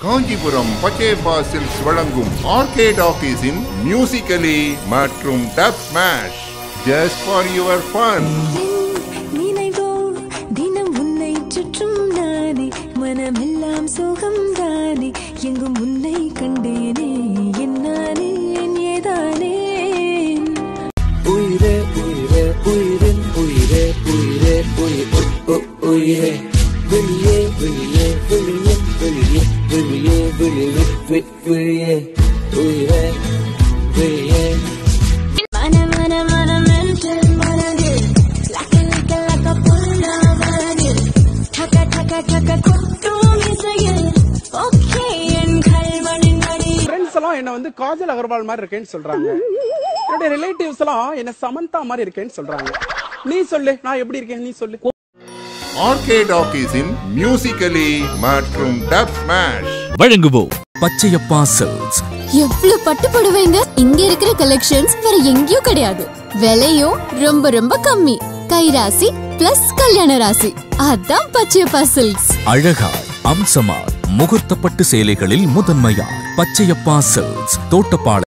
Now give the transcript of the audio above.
Kanchipuram Pachaiyappa silks வழங்கும் ஆர்கேட் ஆபீஸின் மியூசிக்கலி மற்றும் Dubsmash just for your fun நினைவோ தினம் உன்னை சுற்றும் நானே மனமெல்லாம் சுகம் தானே எங்கும் உன்னை கண்டேனே என்னானே என் ஏதானே உயிரே உயிரே உயிரின் உயிரே உயிரே உயிர் உ- உ- உயிரே வெளியே வெளியே வெளியே வெளியே வெளியே வெளியே வி- விழியே உயிரே வெளியே மன மன மன மென்டல் மனதில் லக்க லக்க லக்க புல்லாவதில் டக டக டக கொட்டும் இசையில் ஓகே என் கல்வனின் மடி ஃப்ரெண்ட்ஸ் எல்லாம் என்ன வந்து காஜல் அகர்வால் மாதிரி இருக்கேன்னு சொல்றாங்க என்னுடைய ரிலேட்டிவ்ஸ் எல்லாம் என்ன சமந்தா மாதிரி இருக்கேன்னு சொல்றாங்க நீ சொல்லு நான் எப்படி இருக்கேன் நீ சொல்லு ஆர்கேட் ஆபீஸின் மியூசிக்கலி மற்றும் டப் ஸ்மாஷ் வழங்குவோம் பச்சையப்பா சில்க்ஸ் எவ்வளவு பட்டு புடவைங்க இங்க இருக்கிற கலெக்ஷன்ஸ் வேற எங்கேயும் கிடையாது விலையும் ரொம்ப ரொம்ப கம்மி கைராசி பிளஸ் கல்யாண ராசி அதான் பச்சையப்பா சில்க்ஸ் அழகாய் அம்சமாய் முகூர்த்தப்பட்டு சேலைகளில் முதன்மையாய் பச்சையப்பா சில்க்ஸ் தோட்டப்பாளை